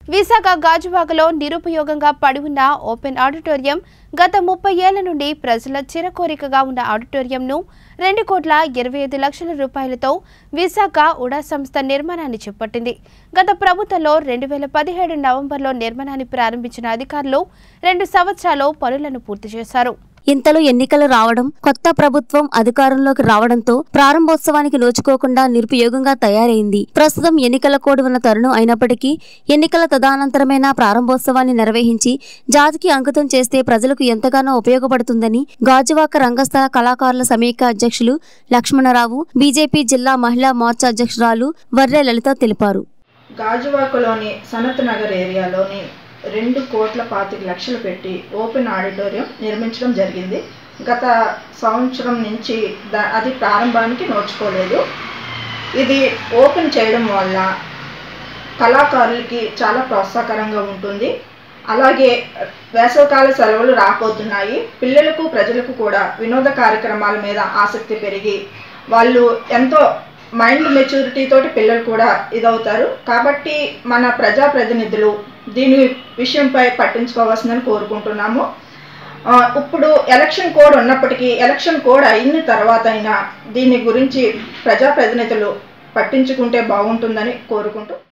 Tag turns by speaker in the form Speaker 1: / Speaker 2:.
Speaker 1: విశాఖ గాజువాకలో నిరుపయోగంగా పడి ఉన్న ఓపెన్ ఆడిటోరియం గత ముప్పై ఏళ్ల నుండి ప్రజల చిరకోరికగా ఉన్న ఆడిటోరియంను రెండు కోట్ల ఇరవై ఐదు లక్షల రూపాయలతో విశాఖ ఉడా సంస్థ నిర్మాణాన్ని చేపట్టింది గత ప్రభుత్వంలో రెండు వేల పదిహేడు నవంబర్లో నిర్మాణాన్ని ప్రారంభించిన అధికారులు రెండు సంవత్సరాలు పనులను పూర్తి చేశారు
Speaker 2: ఇంతలో ఎన్నికలు రావడం కొత్త ప్రభుత్వం అధికారంలోకి రావడంతో ప్రారంభోత్సవానికి నోచుకోకుండా నిరుపయోగంగా తయారైంది ప్రస్తుతం ఎన్నికల కోడ్ ఉన్న తరుణం అయినప్పటికీ ఎన్నికల తదనంతరమైన ప్రారంభోత్సవాన్ని నిర్వహించి జాతికి అంకితం చేస్తే ప్రజలకు ఎంతగానో ఉపయోగపడుతుందని గాజువాక రంగస్థల కళాకారుల సమీక్ష అధ్యక్షులు లక్ష్మణరావు బీజేపీ జిల్లా మహిళా మోర్చా అధ్యక్షురాలు వర్రె లలిత తెలిపారు
Speaker 3: గాజువాకలోని సనత్ నగర్ ఏరియాలోని రెండు కోట్ల పాతిక లక్షలు పెట్టి ఓపెన్ ఆడిటోరియం నిర్మించడం జరిగింది గత సంవత్సరం నుంచి దా అది ప్రారంభానికి నోచుకోలేదు ఇది ఓపెన్ చేయడం వల్ల కళాకారులకి చాలా ప్రోత్సాహకరంగా ఉంటుంది అలాగే వేసవకాల సెలవులు రాబోతున్నాయి పిల్లలకు ప్రజలకు కూడా వినోద కార్యక్రమాల మీద ఆసక్తి పెరిగి వాళ్ళు ఎంతో మైండ్ మెచ్యూరిటీ తోటి పిల్లలు కూడా ఇదవుతారు కాబట్టి మన ప్రజాప్రతినిధులు దీని విషయంపై పట్టించుకోవాల్సిందని కోరుకుంటున్నాము ఆ, ఇప్పుడు ఎలక్షన్ కోడ్ ఉన్నప్పటికీ ఎలక్షన్ కోడ్ అయిన తర్వాత అయినా దీని గురించి ప్రజాప్రతినిధులు పట్టించుకుంటే బాగుంటుందని కోరుకుంటూ